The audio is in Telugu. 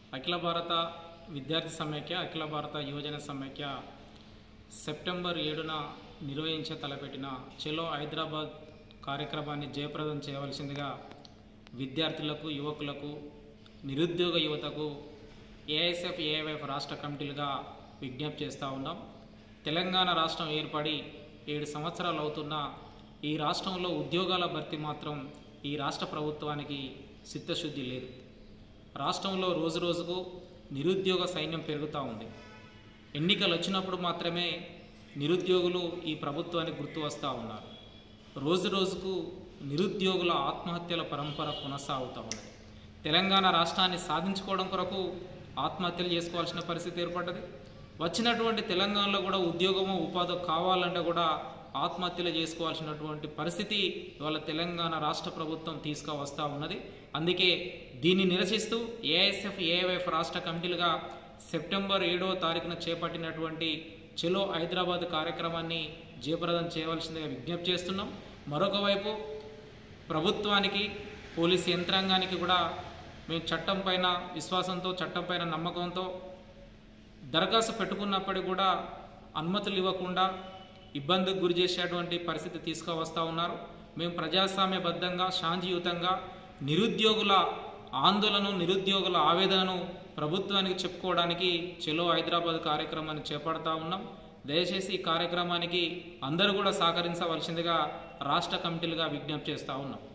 అఖిల భారత విద్యార్థి సమైక్య అఖిల భారత యువజన సమైక్య సెప్టెంబర్ ఏడున నిర్వహించే తలపెట్టిన చెలో హైదరాబాద్ కార్యక్రమాన్ని జయప్రదం చేయవలసిందిగా విద్యార్థులకు యువకులకు నిరుద్యోగ యువతకు ఏఐఎస్ఎఫ్ ఏఐఎఫ్ రాష్ట్ర కమిటీలుగా విజ్ఞప్తి చేస్తూ ఉన్నాం తెలంగాణ రాష్ట్రం ఏర్పడి ఏడు సంవత్సరాలు అవుతున్న ఈ రాష్ట్రంలో ఉద్యోగాల భర్తీ మాత్రం ఈ రాష్ట్ర ప్రభుత్వానికి చిత్తశుద్ధి లేదు రాష్ట్రంలో రోజు రోజుకు నిరుద్యోగ సైన్యం పెరుగుతూ ఉంది ఎన్నికలు వచ్చినప్పుడు మాత్రమే నిరుద్యోగులు ఈ ప్రభుత్వానికి గుర్తు వస్తూ ఉన్నారు రోజు రోజుకు నిరుద్యోగుల ఆత్మహత్యల పరంపర కొనసాగుతూ ఉన్నది తెలంగాణ రాష్ట్రాన్ని సాధించుకోవడం కొరకు ఆత్మహత్యలు చేసుకోవాల్సిన పరిస్థితి ఏర్పడ్డది వచ్చినటువంటి తెలంగాణలో కూడా ఉద్యోగమో ఉపాధి కావాలంటే కూడా ఆత్మహత్యలు చేసుకోవాల్సినటువంటి పరిస్థితి ఇవాళ తెలంగాణ రాష్ట్ర ప్రభుత్వం తీసుకువస్తూ ఉన్నది అందుకే దీన్ని నిరసిస్తూ ఏఐఎస్ఎఫ్ ఏఐఎఫ్ రాష్ట్ర కమిటీలుగా సెప్టెంబర్ ఏడవ తారీఖున చేపట్టినటువంటి చెలో హైదరాబాద్ కార్యక్రమాన్ని జయప్రదం చేయవలసిందిగా విజ్ఞప్తి చేస్తున్నాం మరొక వైపు ప్రభుత్వానికి పోలీస్ యంత్రాంగానికి కూడా మేము చట్టం పైన విశ్వాసంతో చట్టం పైన నమ్మకంతో దరఖాస్తు పెట్టుకున్నప్పటికీ కూడా అనుమతులు ఇవ్వకుండా ఇబ్బందికి గురి చేసేటువంటి పరిస్థితి తీసుకువస్తూ ఉన్నారు మేము ప్రజాస్వామ్యబద్ధంగా శాంతియుతంగా నిరుద్యోగుల ఆందోళన నిరుద్యోగుల ఆవేదనను ప్రభుత్వానికి చెప్పుకోవడానికి చెలో హైదరాబాద్ కార్యక్రమాన్ని చేపడతా ఉన్నాం దయచేసి ఈ కార్యక్రమానికి అందరూ కూడా సహకరించవలసిందిగా రాష్ట్ర కమిటీలుగా విజ్ఞప్తి చేస్తూ ఉన్నాం